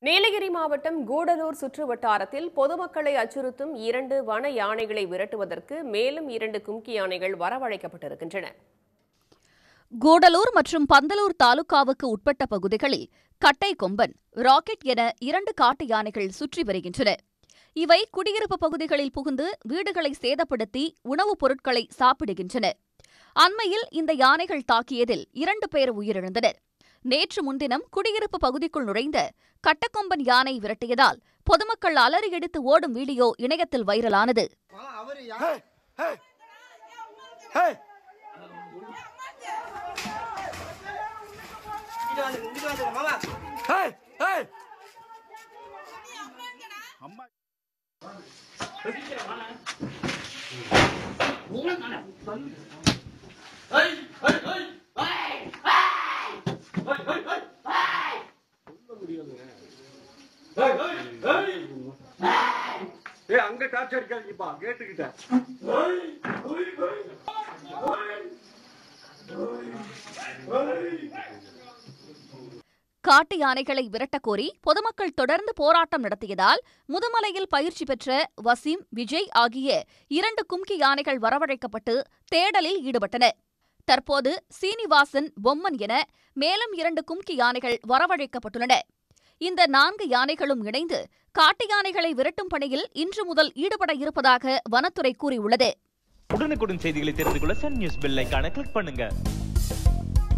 நீலகிரி மாவட்டம் கூடலூர் சுற்று வட்டாரத்தில் பொதுமக்களை அச்சுறுத்தும் இரண்டு வன யானைகளை விரட்டுவதற்கு மேலும் இரண்டு கும்கி யானைகள் வரவழைக்கப்பட்டிருக்கின்றன கூடலூர் மற்றும் பந்தலூர் தாலுகாவுக்கு உட்பட்ட பகுதிகளில் கட்டை கொம்பன் ராக்கெட் என இரண்டு காட்டு யானைகள் சுற்றி வருகின்றன இவை குடியிருப்பு பகுதிகளில் புகுந்து வீடுகளை சேதப்படுத்தி உணவுப் பொருட்களை சாப்பிடுகின்றன அண்மையில் இந்த யானைகள் தாக்கியதில் இரண்டு பேர் உயிரிழந்தனர் நேற்று முன்தினம் குடியிருப்பு பகுதிக்குள் நுழைந்த கட்டக்கொம்பன் யானை விரட்டியதால் பொதுமக்கள் அலறி எடுத்து ஓடும் வீடியோ இணையத்தில் வைரலானது ஏய் அங்க டார்ச் அடிக்காதீங்கப்பா கேட்டுக்கிட்ட காட்டு யானைகளை விரட்டக் கோரி பொதுமக்கள் தொடர்ந்து போராட்டம் நடத்தியதால் முதுமலையில் பயிற்சி பெற்ற வசீம் விஜய் ஆகிய இரண்டு கும்கி யானைகள் வரவழைக்கப்பட்டு தேடலில் ஈடுபட்டன தற்போது சீனிவாசன் பொம்மன் என மேலும் இரண்டு கும்கி யானைகள் வரவழைக்கப்பட்டுள்ளன இந்த நான்கு யானைகளும் இணைந்து காட்டு யானைகளை விரட்டும் பணியில் இன்று முதல் ஈடுபட இருப்பதாக வனத்துறை கூறியுள்ளது உடனுக்குடன் செய்திகளை தெரிந்து கொள்ள சன் நியூஸ் பெல் ஐகானை கிளிக் பண்ணுங்க